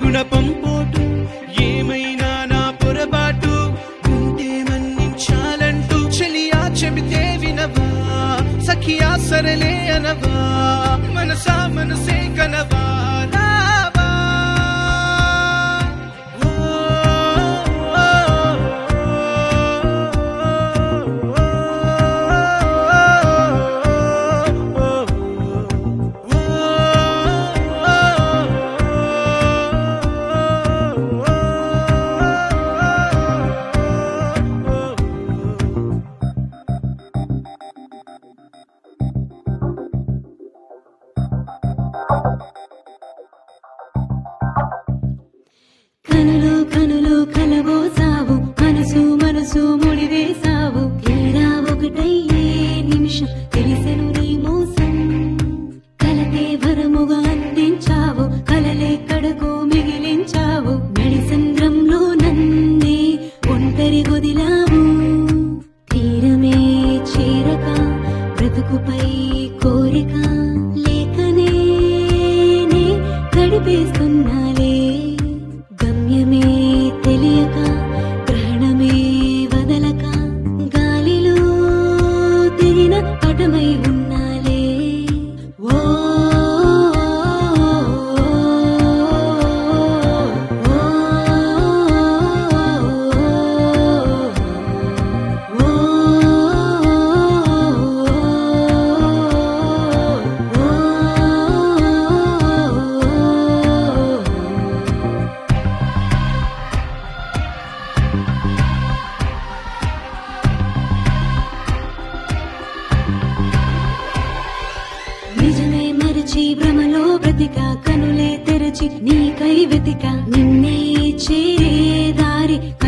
గుణపం పోటు ఏమైనా నా పొరపాటు ఉంటే మన్నించాలంటూ చెలియా చెబితే వినవా సఖియా సరలే అనవా మనసా మనసే కనవా రావా కనులు కనులు కలబోసావు మనసు మనసు ముడివేసావు తీరా ఒకటయ్యే నిమిషం తెలిసెను నీ మోసం కలతే వరముగా అందించావు కలలే కడకు మిగిలించావు నడిసంద్రంలో నన్నే ఒంటరి గొదిలావు తీరమే చేరక బ్రతుకుపై కోరిక లేకనే నే గడిపేస్తున్నాలే గమ్యమే తెలియక గ్రహణమే వదలక గాలిలో తిరిగిన పటమై ఉన్నాలే ఓ నిజమే మరచి భ్రమలో బ్రతిక కనులే తెరచి నీకై వెతిక నిన్నే చేరే దారి